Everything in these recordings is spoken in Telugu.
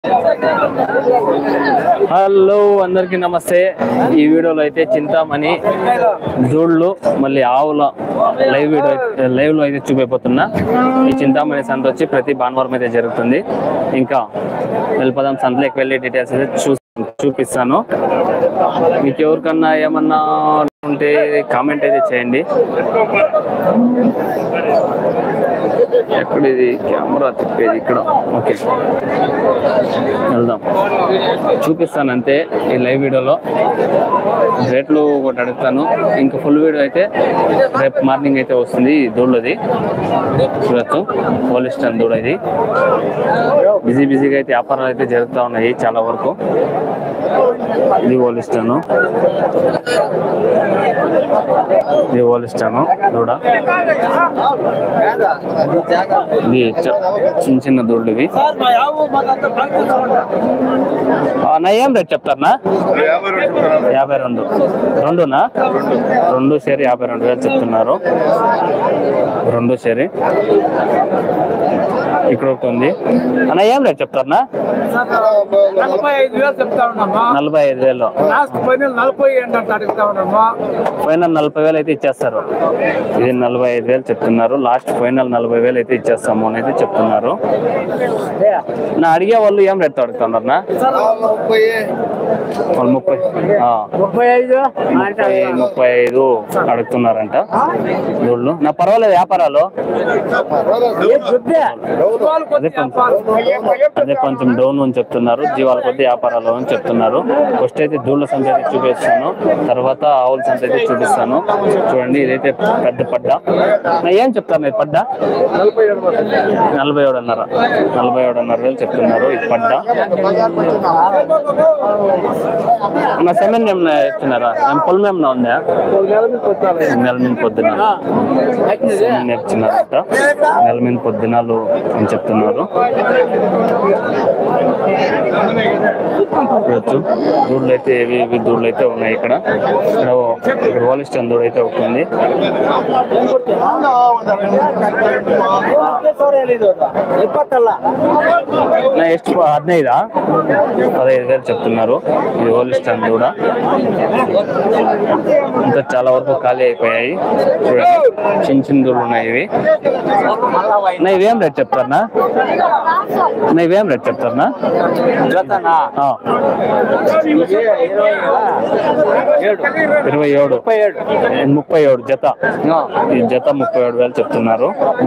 హలో అందరికి నమస్తే ఈ వీడియోలో అయితే చింతామణి దూళ్ళు మళ్ళీ ఆవుల లైవ్ వీడియో లైవ్ లో అయితే చూపిపోతున్నా ఈ చింతామణి సంత వచ్చి ప్రతి భానువారం అయితే జరుగుతుంది ఇంకా వెళ్ళిపోదాం సంతలోకి వెళ్ళి డీటెయిల్స్ అయితే చూ చూపిస్తాను మీకు ఎవరికన్నా ఏమన్నా ఉంటే కామెంట్ అయితే చేయండి ఎక్కడ ఇది కెమెరా తిప్పేది ఇక్కడ ఓకే వెళ్దాం చూపిస్తాను అంతే ఈ లైవ్ వీడియోలో రేట్లు ఒకటి అడుగుతాను ఇంకా ఫుల్ వీడియో అయితే రేపు మార్నింగ్ అయితే వస్తుంది ఈ దూడది చూడొచ్చు పోలిస్టన్ దూడ ఇది బిజీ బిజీగా అయితే వ్యాపారాలు అయితే జరుగుతూ ఉన్నాయి చాలా వరకు ఇది పోలిస్తాను ఇది పోలిస్తాను దూడ ఇది చ- చిన్న చిన్న దూడలు ఇవి ఆ, నా ఏం రేట్ చెప్తారనా యాభై రెండు రెండునా రెండు షేర్ యాభై రెండు వేలు చెప్తున్నారు రెండు షేరి ఇక్కడ ఒకటి ఉంది అన్న ఏం రేట్ చెప్తారనా నలభై ఐదు వేలు చెప్తా ఉన్నామా నలభై ఐదు వేలు లాస్ట్ పైన నలభై ఏంటంటే అడుగుతా ఉన్నామా ఫైనల్ నలభై వేలు అయితే ఇచ్చేస్తారు ఇది నలభై ఐదు వేలు చెప్తున్నారు లాస్ట్ ఫైనల్ నలభై వేలు అయితే ఇచ్చేస్తాము అని అయితే చెప్తున్నారు నా అడిగే వాళ్ళు ఏం రేట్ అడుగుతున్నారు నా వాళ్ళు ముప్పై ఆ, ముప్పై ఐదు ముప్పై ముప్పై ఐదు అడుగుతున్నారంట దూళ్ళు నా పర్వాలేదు వ్యాపారాలు అదే కొంచెం అదే కొంచెం డౌన్ అని చెప్తున్నారు జీవాల కొద్ది వ్యాపారాలు అని చెప్తున్నారు ఫస్ట్ అయితే దూళ్ళ సంత అయితే చూపిస్తాను తర్వాత ఆవుల సంత అయితే చూపిస్తాను చూడండి ఇదైతే పెద్ద పడ్డ నా ఏం చెప్తాను ఇది పడ్డ నలభై ఏడున్నర నలభై ఏడున్నర వేలు చెప్తున్నారు ఇది పడ్డ నా సెమెన్ ఏమన్నా ఇస్తున్నారా ఏం పొలం ఏమన్నా ఉందా నెల మీద పొద్దున సెమెన్ ఇచ్చినారంట నెల మీద పొద్దునాలు అని చెప్తున్నారు చూడొచ్చు దూడలు అయితే ఇవి ఇవి దూడలు అయితే ఉన్నాయి ఇక్కడ ఇక్కడ ఓ- ఇక్కడ వాలిస్టన్ దూడ అయితే ఒకటి ఉంది నా ಎಷ್ಟು ಹದಿನೈದಾ పదహైదు వేలు చెప్తున్నారు ఇది హోలిస్టన్ కూడా ఇంకా చాలా వరకు ఖాళీ అయిపోయాయి చూడండి చిన్న చిన్న దూళ్ళు ఉన్నాయి ఇవి నా ఇవేం రేట్ చెప్తారనా నా ఇవేం రేట్ చెప్తారనా ఆ. ఇరవై ఏడు ముప్పై ఏడు జత ఈ జత ముప్పై ఏడు వేలు చెప్తున్నారు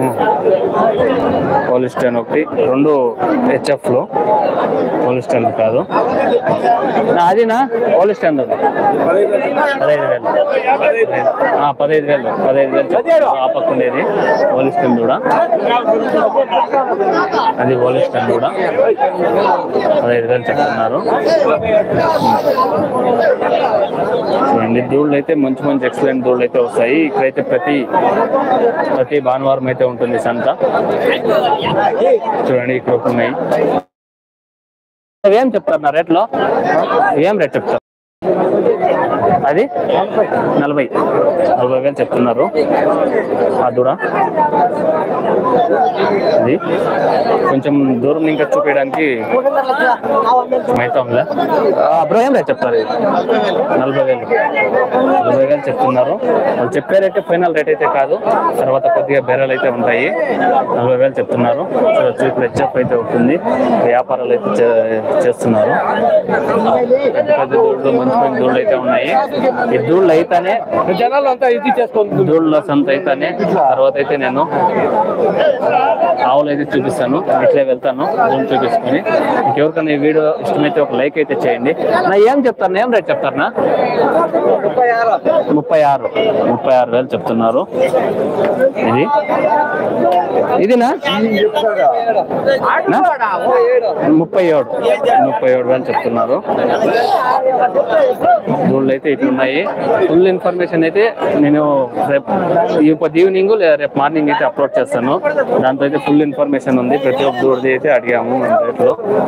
పోలిస్టన్ ఒకటి రెండు హెచ్ఎఫ్ లో పోలిస్టన్ కాదు నా అదినా పోలిస్టన్ పదహైదు వేలు ఆ, పదహైదు వేలు పదహైదు వేలు చెప్తున్నారు. ఆ పక్క ఉండేది పోలిస్టన్ కూడా అది పోలిస్టన్ కూడా పదహైదు వేలు చెప్తున్నారు చూడండి దూళ్ళు అయితే మంచి మంచి ఎక్సలెంట్ దూళ్ళు అయితే వస్తాయి ఇక్కడైతే ప్రతి ప్రతి భానువారం అయితే ఉంటుంది సంత చూడండి ఇక్కడ ఒకటి ఉన్నాయి ఏం చెప్తారు నా రేట్లో ఏం రేట్ చెప్తారు అది నలభై నలభై వేలు చెప్తున్నారు ఆ దూడ అది కొంచెం దూరం ఇంకా చూపించడానికి మైతాంలే బ్రో ఏం రేట్ చెప్తారు ఇది? నలభై వేలు నలభై వేలు చెప్తున్నారు వాళ్ళు చెప్పే రేట్ ఫైనల్ రేట్ అయితే కాదు తర్వాత కొద్దిగా బేరాలు అయితే ఉంటాయి నలభై వేలు చెప్తున్నారు చూడొచ్చు ఇప్పుడు హెచ్ఎఫ్ అయితే ఉంటుంది వ్యాపారాలు అయితే చే- చేస్తున్నారు పెద్ద పెద్ద దూళ్ళు మంచి మంచి దూళ్ళు అయితే ఉన్నాయి ఈ దూళ్ళు అయితేనే జనాలు అంతా ఇది చేసుకుంటుంది దూళ్ళ సంత అయితేనే తర్వాత అయితే నేను ఆవులు అయితే చూపిస్తాను ఇట్లే వెళ్తాను దూళ్ళు చూపించుకొని మీకు ఎవరికైనా ఈ వీడియో ఇష్టమైతే ఒక లైక్ అయితే చేయండి నా ఏం చెప్తారు ఏం రేట్ చెప్తారనా ముప్పై ఆరు ముప్పై ఆరు ముప్పై ఆరు వేలు చెప్తున్నారు ఇది ఇదినా నా? ముప్పై ఏడు ముప్పై ఏడు వేలు చెప్తున్నారు దూళ్ళు అయితే ఇట్లా అయితే ఉన్నాయి ఫుల్ ఇన్ఫర్మేషన్ అయితే నేను రేపు ఈ పొద్దు ఈవినింగ్ లేదా రేపు మార్నింగ్ అయితే అప్లోడ్ చేస్తాను దాంతో అయితే ఫుల్ ఇన్ఫర్మేషన్ ఉంది ప్రతి ఒక్క దూడది అయితే అడిగాము మన రేట్లో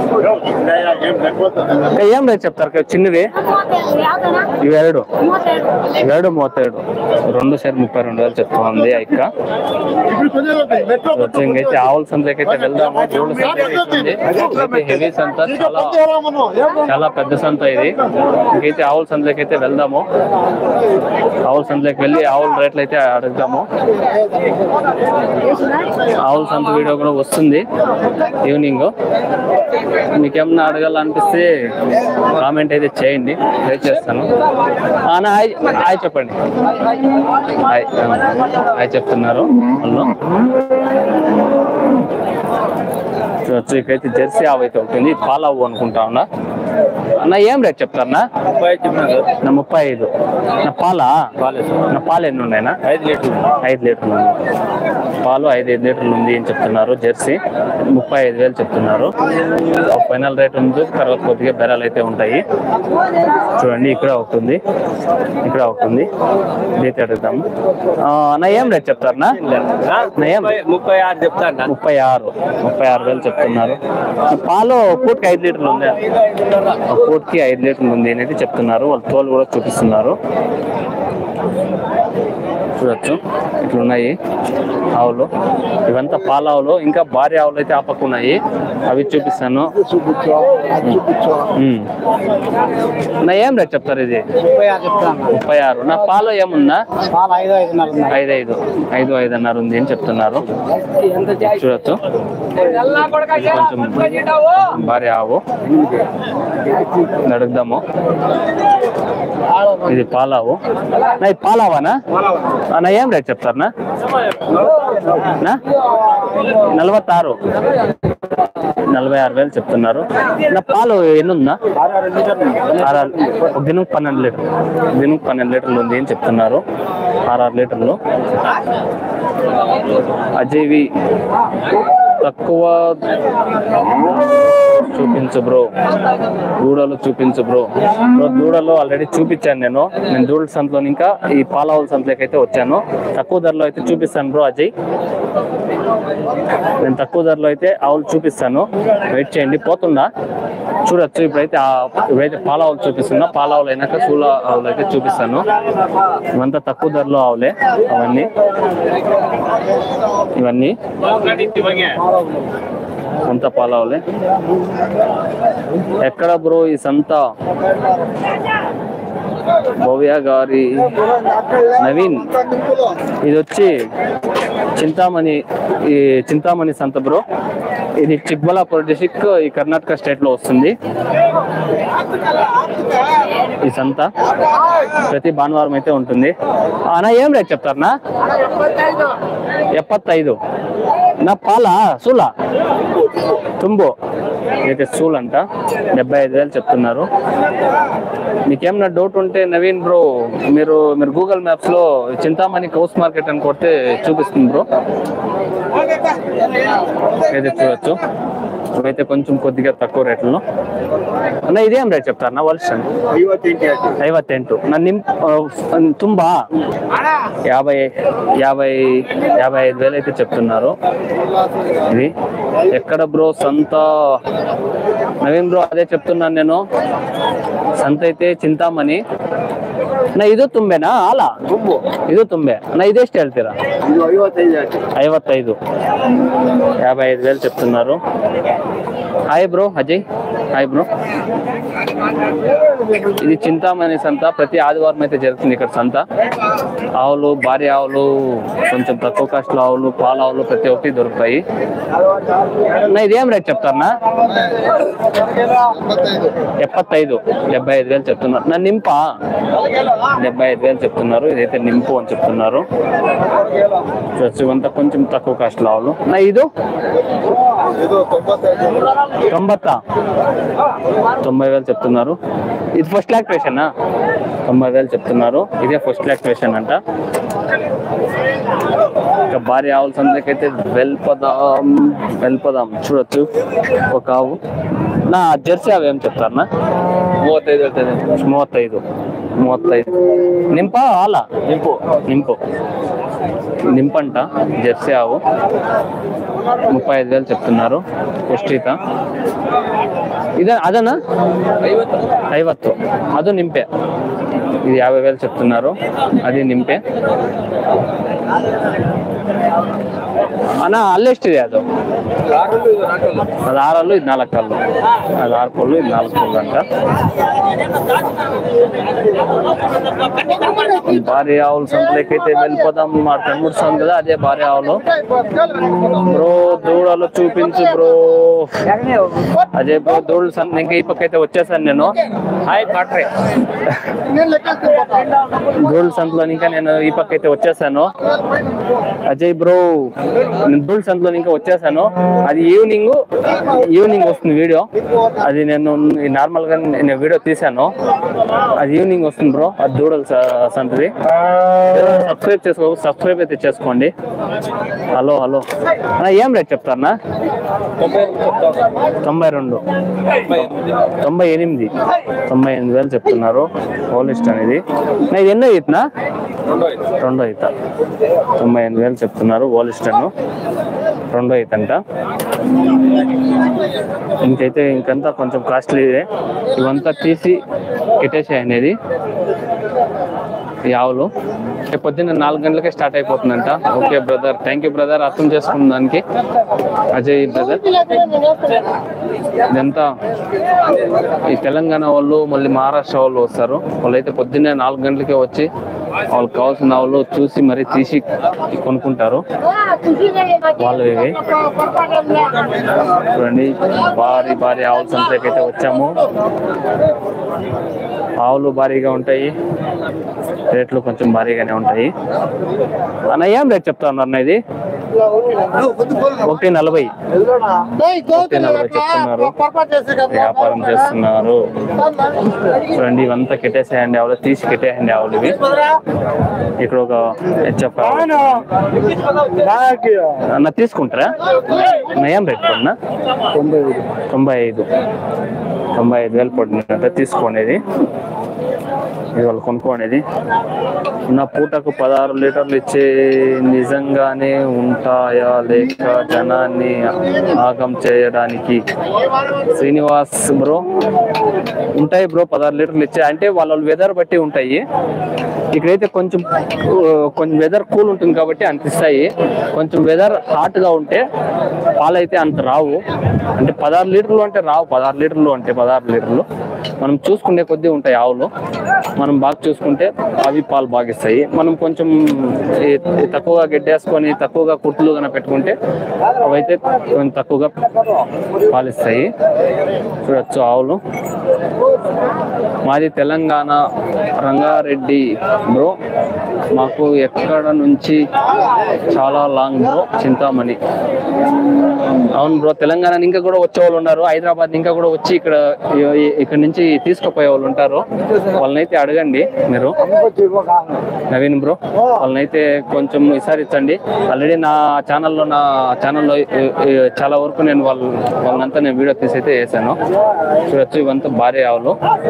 ఇంకా ఏం రేట్ చెప్తారు కదా చిన్నవి ఇవి ಎರಡು ಎರಡು ಮೂವತ್ತೆರಡು రెండు సేరు ముప్పై రెండు వేలు చెప్తా ఉంది ఆ ఇక్క వచ్చి ఇంకైతే ఆవుల సంతకి అయితే వెళ్దాము దేవుళ్ళ సంత హెవీ సంత చాలా చాలా పెద్ద సంత ఇది ఇంకైతే ఆవుల సంతకి అయితే వెళ్దాము ఆవుల సంతకి వెళ్ళి ఆవుల రేట్లు అయితే అడుగుదాము ఆవుల సంత వీడియో కూడా వస్తుంది ఈవినింగ్ మీకేమన్నా అడగాలనిపిస్తే కామెంట్ అయితే చేయండి ట్రై చేస్తాను అన్న హాయ్ హాయ్ చెప్పండి హాయ్ హాయ్ చెప్తున్నారు వాళ్ళు చూడొచ్చు ఇక్కడైతే జెర్సీ ఆవు అయితే ఉంటుంది పాల ఆవు అనుకుంటా ఉన్నా అన్న ఏం రేట్ చెప్తారన్నా నా ముప్పై ఐదు నా పాలా నా పాలు ఎన్ని ఉన్నాయన్నా ఐదు లీటర్లు ఐదు లీటర్లు ఉంది పాలు ఐదు ఐదు లీటర్లు ఉంది అని చెప్తున్నారు జెర్సీ ముప్పై ఐదు వేలు చెప్తున్నారు ఫైనల్ రేట్ ఉంది తర్వాత కొద్దిగా బెరాలు అయితే ఉంటాయి చూడండి ఇక్కడ ఒకటి ఉంది ఇక్కడ ఒకటి ఉంది ఇదైతే అడుగుతాము ఆ, నా ఏం రేట్ చెప్తారన్నా నా ఏం ముప్పై ఆరు చెప్తాను ముప్పై ఆరు ముప్పై ఆరు వేలు చెప్తున్నారు ఈ పాలు పూటకి ఐదు లీటర్లు ఉంది ఒక పూటకి ఐదు లీటర్లు ఉంది అనేది చెప్తున్నారు వాళ్ళు తోలు కూడా చూపిస్తున్నారు చూడొచ్చు ఇట్లున్నాయి ఆవులు ఇవంతా పాల ఆవులు ఇంకా భారీ ఆవులు అయితే ఆపకు ఉన్నాయి అవి చూపిస్తాను ఉమ్. నా ఏం రేట్ చెప్తారు ఇది ముప్పై ఆరు చెప్తాను ముప్పై ఆరు నా పాలు ఏమున్నా పాలు ఐదు ఐదున్నర ఉన్నాయి. ఐదు ఐదు ఐదు ఐదున్నర ఉంది అని చెప్తున్నారు చూడొచ్చు ఇది కొంచెం భారీ ఆవు ఇది అడుగుదాము ఇది పాలావు నా ఇది పాలావానా ఆ, నా ఏం రేట్ చెప్తారనా నా నలభత్తారు నలభై ఆరు వేలు చెప్తున్నారు నా పాలు ఎన్ని ఉందా ఆరు ఆరు లీటర్లు ఉన్నాయి. ఆర్ఆర్ ఒక దినం పన్నెండు లీటర్లు దినం పన్నెండు లీటర్లు ఉంది అని చెప్తున్నారు ఆర్ఆర్ లీటర్లు అజయ్వి తక్కువ చూపించు బ్రో దూడలు చూపించు బ్రో బ్రో దూడలు ఆల్రెడీ చూపించాను నేను నేను దూడల సంతలో ఇంకా ఈ పాలవుల సంతలోకి అయితే వచ్చాను తక్కువ ధరలో అయితే చూపిస్తాను బ్రో అజయ్ నేను తక్కువ ధరలో అయితే ఆవులు చూపిస్తాను వెయిట్ చేయండి పోతుందా చూడొచ్చు ఇప్పుడైతే ఆ ఇప్పుడైతే పాల ఆవులు చూపిస్తున్నా పాల ఆవులు అయినాక చూల ఆవులు అయితే చూపిస్తాను ఇవంతా తక్కువ ధరలో ఆవులే అవన్నీ ఇవన్నీ అంతా పాల ఆవులే ఎక్కడ బ్రో ఈ సంత భవ్య గారి నవీన్ ఇది వచ్చి చింతామణి ఈ చింతామణి సంత బ్రో ఇది చిక్బలాపూర్ డిస్టిక్ ఈ కర్ణాటక స్టేట్ లో వస్తుంది ఈ సంత ప్రతి భానువారం అయితే ఉంటుంది అన్న ఏం రేట్ చెప్తారనా ఎప్పತ್ತೈದು నా పాల సూల తుంబు అయితే సూల్ అంట డెబ్బై ఐదు వేలు చెప్తున్నారు మీకేమన్నా డౌట్ ఉంటే నవీన్ బ్రో మీరు మీరు గూగుల్ మ్యాప్స్ లో చింతామణి కౌస్ మార్కెట్ అని కొడితే చూపిస్తుంది బ్రో అయితే చూడొచ్చు ఇవైతే కొంచెం కొద్దిగా తక్కువ రేట్లలో అన్న ఇదేం రేట్ చెప్తారన్నా వల్షన్ ಐವತ್ತೆಂಟು ನಾನು ನಿಮ್ ಆ, ತುಂಬಾ యాభై యాభై యాభై ఐదు వేలు అయితే చెప్తున్నారు ఇది ఎక్కడ బ్రో సంత నవీన్ బ్రో అదే చెప్తున్నాను నేను సంత అయితే చింతామణి ನಾ ಇದು ತುಂಬೆನಾ ಅಲ್ಲ ಇದು ತುಂಬೆ ನಾ ಇದೆಷ್ಟು ಹೇಳ್ತೀರಾ ఐవత్తైదు యాభై ఐదు వేలు చెప్తున్నారు hi bro Ajay hi bro ఇది చింతామణి సంత ప్రతి ఆదివారం అయితే జరుగుతుంది ఇక్కడ సంత ఆవులు భారీ ఆవులు కొంచెం తక్కువ కాస్ట్లో ఆవులు పాల ఆవులు ప్రతి ఒక్కటి దొరుకుతాయి నా ఇదేం రేట్ చెప్తారన్నా ఎప్పత్తైదు డెబ్బై ఐదు వేలు చెప్తున్నారు నా నింప డెబ్బై ఐదు వేలు చెప్తున్నారు ఇదైతే నింపు అని చెప్తున్నారు చూడొచ్చు ఇవంతా కొంచెం తక్కువ కాస్ట్ లో ఆవులు నా ఇది తొంభత్తా తొంభై వేలు చెప్తున్నారు ఇది ఫస్ట్ లాక్టేషన్ తొంభై వేలు చెప్తున్నారు ఇదే ఫస్ట్ లాక్టేషన్ అంట ఇంకా భారీ ఆవుల సంతకైతే వెళ్ళిపోదాం వెళ్ళిపోదాం చూడొచ్చు ఒక ఆవు నా జెర్సీ ఆవు ఏం చెప్తారనా ಮೂವತ್ತೈದು ಹೇಳ್ತೇನೆ ಮೂವತ್ತೈದು ಮೂವತ್ತೈದು ನಿಂಪ ಹಾಲ నింపు నింపు నింపంట జెర్సీ ఆవు ముప్పై ఐదు వేలు చెప్తున్నారు పుష్టిత ఇదే అదనా ಐವತ್ತು ಅದು ನಿಂಪೆ ಇದು యాభై వేలు చెప్తున్నారు అది నింపೆ అన్న అల్లెಷ್ಟಿದೆ ಅದು అది ఆరళ్ళు ఇది నాలుగు కళ్ళు అది ఆరు పళ్ళు ఇది నాలుగు పళ్ళు అంట భారీ ఆవులు సంతలకైతే వెళ్ళిపోదాం మా తమ్ముడు సంత కదా అదే భారీ ఆవులు బ్రో దూడలు చూపించు బ్రో అదే బ్రో దూడలు సంత ఇంకా ఈ పక్క అయితే వచ్చేసాను నేను హాయ్ పాట్రే దూడల సంతలో ఇంకా నేను ఈ పక్క అయితే వచ్చేసాను అజయ్ బ్రో నేను దూడల సంతలో ఇంకా వచ్చేసాను అది ఈవినింగ్ ఈవినింగ్ వస్తుంది వీడియో అది నేను నార్మల్ గా నేను వీడియో తీసాను అది ఈవినింగ్ వస్తుంది బ్రో అది దూడల స- సంతది సబ్స్క్రైబ్ చేసుకో సబ్స్క్రైబ్ అయితే చేసుకోండి హలో హలో అన్న ఏం రేట్ చెప్తారన్నా తొంభై రెండు తొంభై ఎనిమిది తొంభై ఎనిమిది వేలు చెప్తున్నారు హోలిస్ట్ అనేది నా ఇది ఎన్నో ఈతనా రెండో ఈత తొంభై ఎనిమిది వేలు చెప్తున్నారు హోలిస్టన్ రెండో ఈత అంట ఇంకైతే ఇంకంతా కొంచెం కాస్ట్లీ ఇవంతా తీసి కిటేసాయి అనేది ఈ ఆవులు రేపు పొద్దున్న నాలుగు గంటలకే స్టార్ట్ అయిపోతుందంట okay brother thank you brother అర్థం చేసుకున్న దానికి అజయ్ బ్రదర్ ఇదంతా ఈ తెలంగాణ వాళ్ళు మళ్ళీ మహారాష్ట్ర వాళ్ళు వస్తారు వాళ్ళైతే పొద్దున్నే నాలుగు గంటలకే వచ్చి వాళ్ళకి కావాల్సిన ఆవులు చూసి మరి తీసి కొనుక్కుంటారు వాళ్ళు ఇవి చూడండి భారీ భారీ ఆవుల సంతకి అయితే వచ్చాము ఆవులు భారీగా ఉంటాయి రేట్లు కొంచెం భారీగానే ఉంటాయి అన్న ఏం రేట్ చెప్తా ఉన్నారు అన్న ఇది ఒకటి నలభై ఒకటి నలభై చెప్తున్నారు వ్యాపారం చేస్తున్నారు చూడండి ఇవంతా కెట్టేసేయండి ఆవులు తీసి కెట్టేయండి ఆవులు ఇవి ఇక్కడ ఒక హెచ్ఎఫ్ అన్న తీసుకుంటారా అన్న ఏం రేట్ అన్న తొంభై ఐదు తొంభై ఐదు వేలు పడినట్టు తీసుకునేది ఇది వాళ్ళు కొనుక్కునేది ఉన్న పూటకు పదహారు లీటర్లు ఇచ్చే నిజంగానే ఉంటాయా లేక జనాన్ని ఆగం చేయడానికి శ్రీనివాస్ బ్రో ఉంటాయి బ్రో పదహారు లీటర్లు ఇచ్చే అంటే వాళ్ళ వెదర్ బట్టి ఉంటాయి ఇక్కడైతే కొంచెం ఆ, కొంచెం వెదర్ కూల్ ఉంటుంది కాబట్టి అంత ఇస్తాయి కొంచెం వెదర్ హాట్ గా ఉంటే పాలు అయితే అంత రావు అంటే పదహారు లీటర్లు అంటే రావు పదహారు లీటర్లు అంటే పదహారు లీటర్లు మనం చూసుకునే కొద్దీ ఉంటాయి ఆవులు మనం బాగా చూసుకుంటే అవి పాలు బాగా ఇస్తాయి మనం కొంచెం ఈ- ఈ తక్కువగా గడ్డేసుకొని తక్కువగా కుట్లు కనుక పెట్టుకుంటే అవైతే కొంచెం తక్కువగా పాలు ఇస్తాయి చూడొచ్చు ఆవులు మాది తెలంగాణ రంగారెడ్డి బ్రో మాకు ఎక్కడ నుంచి చాలా లాంగ్ బ్రో చింతామణి అవును బ్రో తెలంగాణ ఇంకా కూడా వచ్చే వాళ్ళు ఉన్నారు హైదరాబాద్ ఇంకా కూడా వచ్చి ఇక్కడ ఇ- ఇక్కడ నుంచి తీసుకుపోయే వాళ్ళు ఉంటారు వాళ్ళనైతే అడగండి మీరు నవీన్ బ్రో వాళ్ళనైతే కొంచెం విసారించండి ఆల్రెడీ నా ఛానల్లో నా ఛానల్లో చాలా వరకు నేను వాళ్ళు వాళ్ళనంతా నేను వీడియో తీసి అయితే వేసాను చూడొచ్చు ఇవంతా భారీ ఆవులు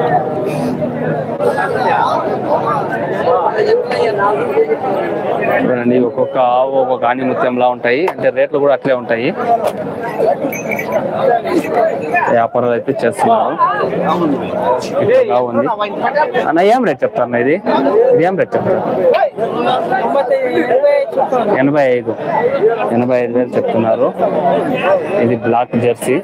చూడండి ఒక్కొక్క ఆవు ఒక్కొక్క ఆణిముత్యంలా ఉంటాయి అంటే రేట్లు కూడా అట్లే ఉంటాయి వ్యాపారాలు అయితే చేస్తున్నారు ఇట్లా ఉంది అన్న ఏం రేట్ చెప్తారు అన్న ఇది ఇది ఏం రేట్ చెప్తారు ఎనభై ఐదు ఎనభై ఐదు వేలు చెప్తున్నారు ఇది బ్లాక్ జెర్సీ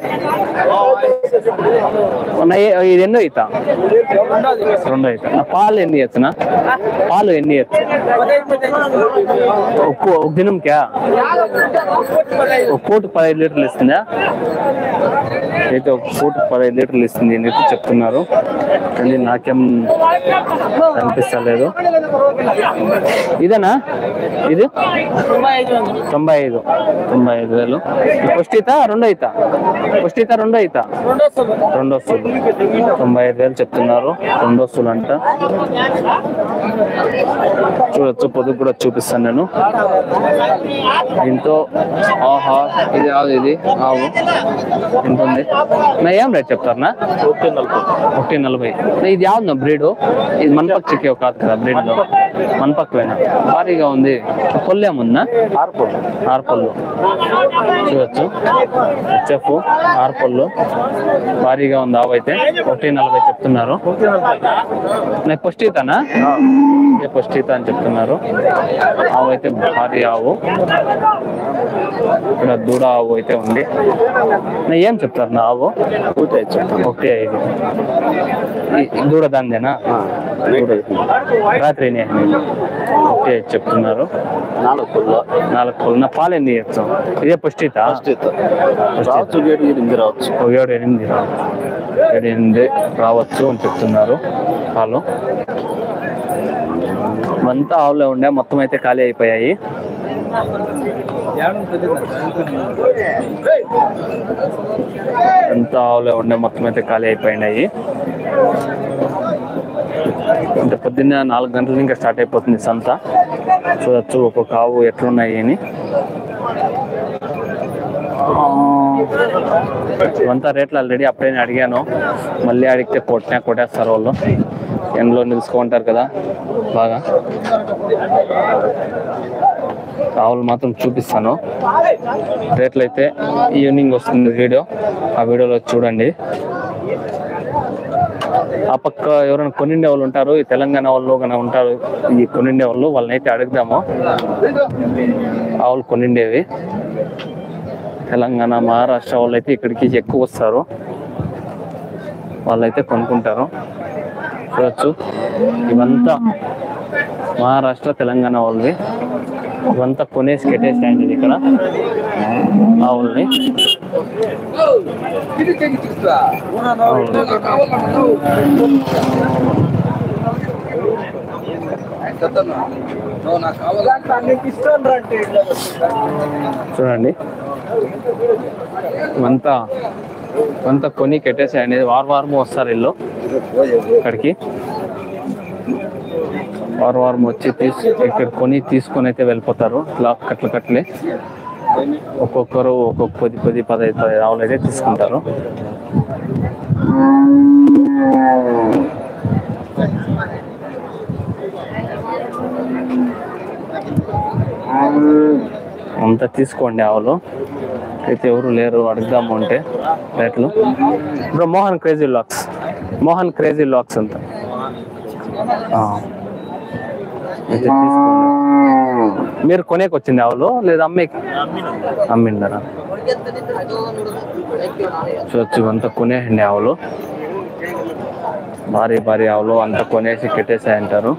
అన్న ఏ- ఇది ఎన్నో ఈత రెండో ఈత అన్న, పాలు ఎన్ని ఎత్తున పాలు ఎన్ని ఎత్తు ఒక్క ఒక దినంకా ఒక కోటి పదహైదు లీటర్లు ఇస్తుందా అయితే ఒక కోటి పదహైదు లీటర్లు ఇస్తుంది అని అయితే చెప్తున్నారు కానీ నాకేం అనిపిస్తలేదు ఇదేనా ఇది తొంభై ఐదు తొంభై ఐదు వేలు ఫస్ట్ ఈత రెండో ఈత ఫస్ట్ ఈత రెండో ఈత రెండో వస్తువులు తొంభై ఐదు వేలు చెప్తున్నారు రెండో వస్తువులు అంట చూడొచ్చు పొదుపు కూడా చూపిస్తాను నేను దీంతో ఆహా ఇది ఆవు ఇది ఆవు ఎంత ఉంది నా ఏం రేట్ చెప్తారనా ఒకటి నలభై ఒకటి నలభై ఇది యావుందా బ్రీడ్ ఇది మనపక్క చిక్కే కాదు కదా బ్రీడ్ లో మనపక్కవేనా భారీగా ఉంది పొల్లు ఏముందా ఆరు పళ్ళు చూడొచ్చు హెచ్ఎఫ్ ఆరు పళ్ళు భారీగా ఉంది ఆవు అయితే ఒకటి నలభై చెప్తున్నారు నేను పుష్టితనా ఇదే పుష్టిత అని చెప్తున్నారు ఆవు అయితే భారీ ఆవు ఇక్కడ దూడ ఆవు అయితే ఉంది నా ఏం చెప్తారు నా ఆవు ఒకటి ఐదు ఈ- ఈ దూడ దాందేనా రాత్రి ఒకటి ఐదు చెప్తున్నారు నాలుగు పుల్ల నాలుగు పళ్ళు నా పాలు ఎన్ని ఇస్తాం ఇదే పుష్టిత రావచ్చు గేటు ఎనిమిది రావచ్చు ఒక ఏడు ఎనిమిది రావచ్చు ఏడు ఎనిమిది రావచ్చు అని చెప్తున్నారు పాలు ఇవంతా ఆవులే ఉండే మొత్తం అయితే ఖాళీ అయిపోయాయి అంతా ఆవులే ఉండే మొత్తం అయితే ఖాళీ అయిపోయినాయి ఇంత పొద్దున్న నాలుగు గంటల ఇంకా స్టార్ట్ అయిపోతుంది సంత చూడొచ్చు ఒక్కొక్క ఆవు ఎట్లున్నాయి అని ఆ, ఇవంతా రేట్లు ఆల్రెడీ అప్పుడే నేను అడిగాను మళ్ళీ అడిగితే కొట్టినా కొట్టేస్తారు వాళ్ళు ఎండలో నిలుచుకుంటారు కదా బాగా ఆవులు మాత్రం చూపిస్తాను రేట్లు అయితే ఈవినింగ్ వస్తుంది వీడియో ఆ వీడియోలో చూడండి ఆ పక్క ఎవరైనా కొనిండే వాళ్ళు ఉంటారు ఈ తెలంగాణ వాళ్ళు కన్నా ఉంటారు ఈ కొనిండే వాళ్ళు వాళ్ళని అయితే అడుగుదాము ఆవులు కొనిండేవి తెలంగాణ మహారాష్ట్ర వాళ్ళు అయితే ఇక్కడికి ఎక్కువ వస్తారు వాళ్ళైతే కొనుక్కుంటారు చూడొచ్చు ఇవంతా మహారాష్ట్ర తెలంగాణ వాళ్ళవి ఇవంతా కొనేసి కట్టేసాయండి ఇది ఇక్కడ ఆవుల్ని చూడండి ఇవంతా ఇవంతా కొని కట్టేసాయండి వారం వారం వస్తారు వీళ్ళు ఇక్కడికి వారం వారం వచ్చి తీసు ఇక్కడ కొని తీసుకొని అయితే వెళ్ళిపోతారు ఇట్లా కట్లు కట్లే ఒక్కొక్కరు ఒక్కొక్క పది పది పదహైదు పదహైదు ఆవులు అయితే తీసుకుంటారు అంతా తీసుకోండి ఆవులు అయితే ఎవరు లేరు అడుగుదాము అంటే రేట్లు బ్రో మోహన్ క్రేజీ లాక్స్ మోహన్ క్రేజీ లాక్స్ అంత ఆ. అయితే తీసుకోండి మీరు కొనేకి వచ్చింది ఆవులు లేదా అమ్మేకి అమ్మిండరా చూడొచ్చు అంతా కొనేయండి ఆవులు భారీ భారీ ఆవులు అంతా కొనేసి కట్టేసాయి అంటారు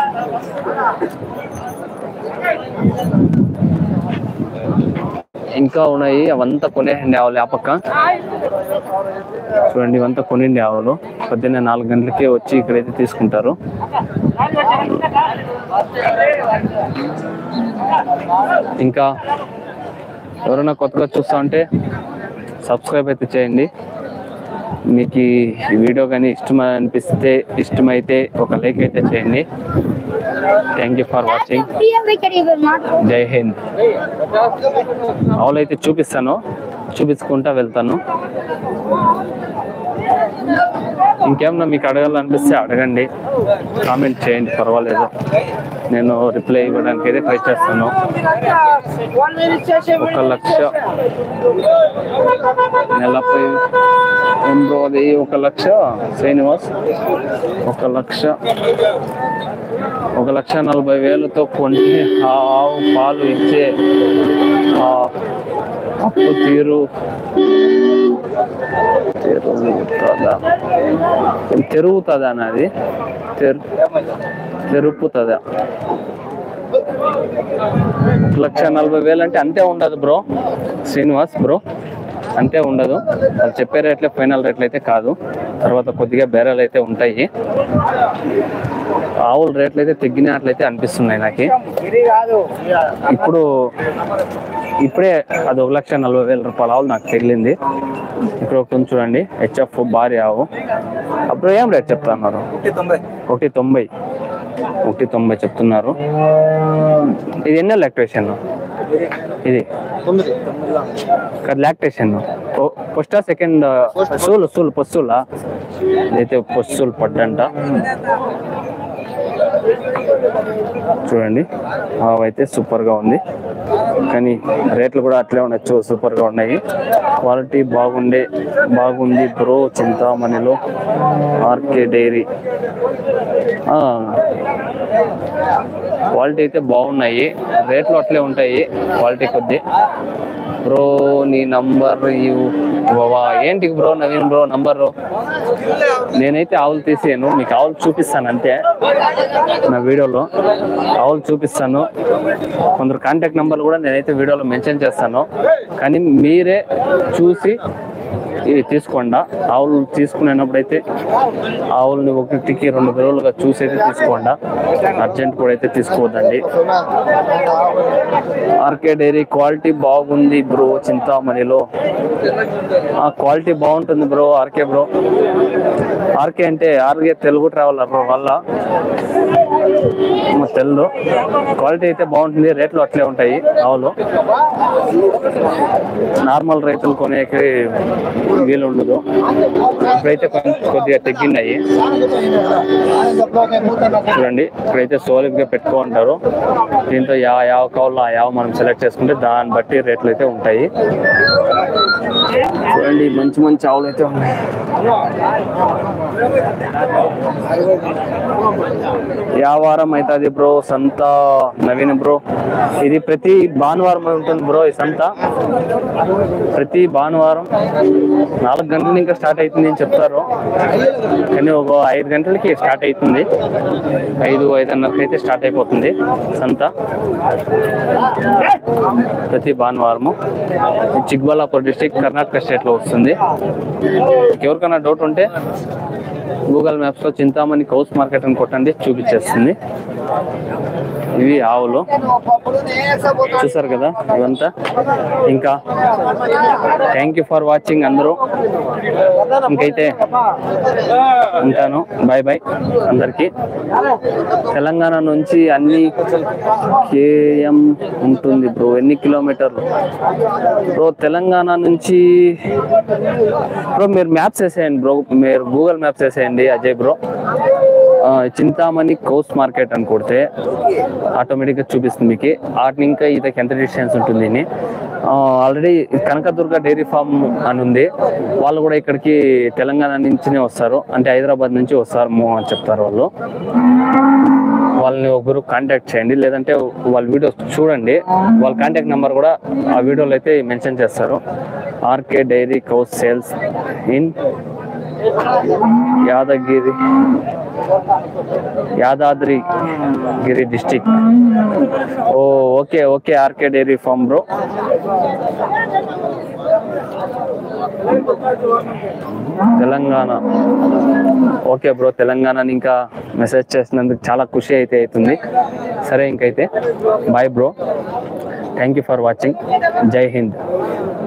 ఇంకా ఉన్నాయి అవంతా కొనేయండి ఆవులు ఆ పక్క చూడండి ఇవంతా కొనిండి ఆవులు పొద్దున్నే నాలుగు గంటలకే వచ్చి ఇక్కడైతే తీసుకుంటారు ఇంకా ఎవరైనా కొత్తగా చూస్తా ఉంటే సబ్స్క్రైబ్ అయితే చేయండి మీకు ఈ వీడియో కానీ ఇష్టం అనిపిస్తే ఇష్టమైతే ఒక లైక్ అయితే చేయండి thank you for watching Jai Hind ఆవులు అయితే చూపిస్తాను చూపించుకుంటా వెళ్తాను ఇంకేమన్నా మీకు అడగాలనిపిస్తే అడగండి కామెంట్ చేయండి పర్వాలేదు నేను రిప్లై ఇవ్వడానికి అయితే ట్రై చేస్తాను ఒక లక్ష నెలపై ఏం బ్రో అది ఒక లక్ష శ్రీనివాస్ ఒక లక్ష ఒక లక్ష నలభై వేలతో కొన్ని ఆవు పాలు ఇచ్చే ఆ అప్పు తీరు తిరుగుతుందా తిరుగుతుందా నాది తెరు తెరుపుతుందా ఒక లక్ష నలభై వేలు అంటే అంతే ఉండదు బ్రో శ్రీనివాస్ బ్రో అంతే ఉండదు వాళ్ళు చెప్పే రేట్లే ఫైనల్ రేట్లు అయితే కాదు తర్వాత కొద్దిగా బేరాలు అయితే ఉంటాయి ఆవుల రేట్లు అయితే తగ్గినట్లయితే అనిపిస్తున్నాయి నాకు ఇప్పుడు ఇప్పుడే అది ఒక లక్ష నలభై వేల రూపాయల ఆవులు నాకు తగిలింది ఇక్కడ కొంచెం చూడండి హెచ్ఎఫ్ భారీ ఆవు అప్పుడు ఏం రేట్ చెప్తున్నారు ఒకటి తొంభై ఒకటి తొంభై చెప్తున్నారు ఇది ఎన్నో లాక్టేషన్ ఇది కాదు లాక్టేషన్ ఫస్టా సెకండ్ సూలు సూలు పస్తులా ఇదైతే పొస్సులు పడ్డంట చూడండి అవైతే సూపర్ గా ఉంది కానీ రేట్లు కూడా అట్లే ఉండొచ్చు సూపర్ గా ఉన్నాయి క్వాలిటీ బాగుండే బాగుంది బ్రో చింతామణిలో ఆర్కే డైరీ ఆ, క్వాలిటీ అయితే బాగున్నాయి రేట్లు అట్లే ఉంటాయి క్వాలిటీ కొద్ది బ్రో నీ నంబర్ ఇవ్వవా ఏంటి బ్రో నవీన్ బ్రో నంబరు నేనైతే ఆవులు తీసేయను మీకు ఆవులు చూపిస్తాను అంతే నా వీడియోలో ఆవులు చూపిస్తాను కొందరు కాంటాక్ట్ నెంబర్లు కూడా నేనైతే వీడియోలో మెన్షన్ చేస్తాను కానీ మీరే చూసి ఇవి తీసుకోండి ఆవులు తీసుకునేటప్పుడు అయితే ఆవుల్ని ఒకటికి రెండు రోజులుగా చూసి అయితే తీసుకోండి అర్జెంట్ కూడా అయితే తీసుకోవద్దండి ఆర్కే డైరీ క్వాలిటీ బాగుంది బ్రో చింతామణిలో ఆ క్వాలిటీ బాగుంటుంది బ్రో ఆర్కే బ్రో ఆర్కే అంటే ఆర్కే తెలుగు ట్రావెలర్ బ్రో వల్ల మాకు తెలుగు క్వాలిటీ అయితే బాగుంటుంది రేట్లు అట్లే ఉంటాయి ఆవులు నార్మల్ రైతులు కొనేకి వీలు ఉండదు ఇప్పుడైతే కొంచెం కొద్దిగా తగ్గినాయి చూడండి ఇక్కడైతే సోలిప్గా పెట్టుకో ఉంటారు దీంతో యా యావ కావాలో ఆ యావ మనం సెలెక్ట్ చేసుకుంటే దాన్ని బట్టి రేట్లు అయితే ఉంటాయి చూడండి మంచి మంచి ఆవులు అయితే ఉన్నాయి వ్యాపారం అవుతుంది బ్రో సంత నవీన్ బ్రో ఇది ప్రతి భానువారం ఉంటుంది బ్రో ఈ సంత ప్రతి భానువారం నాలుగు గంటల ఇంకా స్టార్ట్ అవుతుంది అని చెప్తారు కానీ ఒక ఐదు గంటలకి స్టార్ట్ అవుతుంది ఐదు ఐదున్నరకి అయితే స్టార్ట్ అయిపోతుంది సంత ప్రతి భానువారము ఇది చిక్బల్లాపూర్ డిస్టిక్ కర్ణాటక స్టేట్ లో వస్తుంది ఎవరికైనా డౌట్ ఉంటే గూగుల్ మ్యాప్స్ లో చింతామణి కౌస్ మార్కెట్ అని కొట్టండి చూపించేస్తుంది ఇవి ఆవులు చూసారు కదా ఇవంతా ఇంకా థ్యాంక్ యూ ఫర్ వాచింగ్ అందరూ ఇంకైతే ఉంటాను బాయ్ బాయ్ అందరికి తెలంగాణ నుంచి అన్ని కేఎం ఉంటుంది బ్రో ఎన్ని కిలోమీటర్లు బ్రో తెలంగాణ నుంచి బ్రో మీరు మ్యాప్స్ వేసేయండి బ్రో మీరు గూగుల్ మ్యాప్స్ వేసేయండి అజయ్ బ్రో ఆ, చింతామణి కోస్ట్ మార్కెట్ అని కొడితే ఆటోమేటిక్ గా చూపిస్తుంది మీకు వాటిని ఇంకా ఇదకి ఎంత డిస్టెన్స్ ఉంటుంది అని ఆల్రెడీ కనకదుర్గ డైరీ ఫామ్ అని ఉంది వాళ్ళు కూడా ఇక్కడికి తెలంగాణ నుంచినే వస్తారు అంటే హైదరాబాద్ నుంచి వస్తారు మో అని చెప్తారు వాళ్ళు వాళ్ళని ఒకరు కాంటాక్ట్ చేయండి లేదంటే వాళ్ళ వీడియోస్ చూడండి వాళ్ళ కాంటాక్ట్ నెంబర్ కూడా ఆ వీడియోలో అయితే మెన్షన్ చేస్తారు RK dairy cows sales in Yadagiri Yadadri Giri district ఓ okay okay RK dairy farm bro Telangana okay bro Telangana ఇంకా మెసేజ్ చేసినందుకు చాలా ఖుషి అయితే అవుతుంది సరే ఇంకైతే bye bro thank you for watching Jai Hind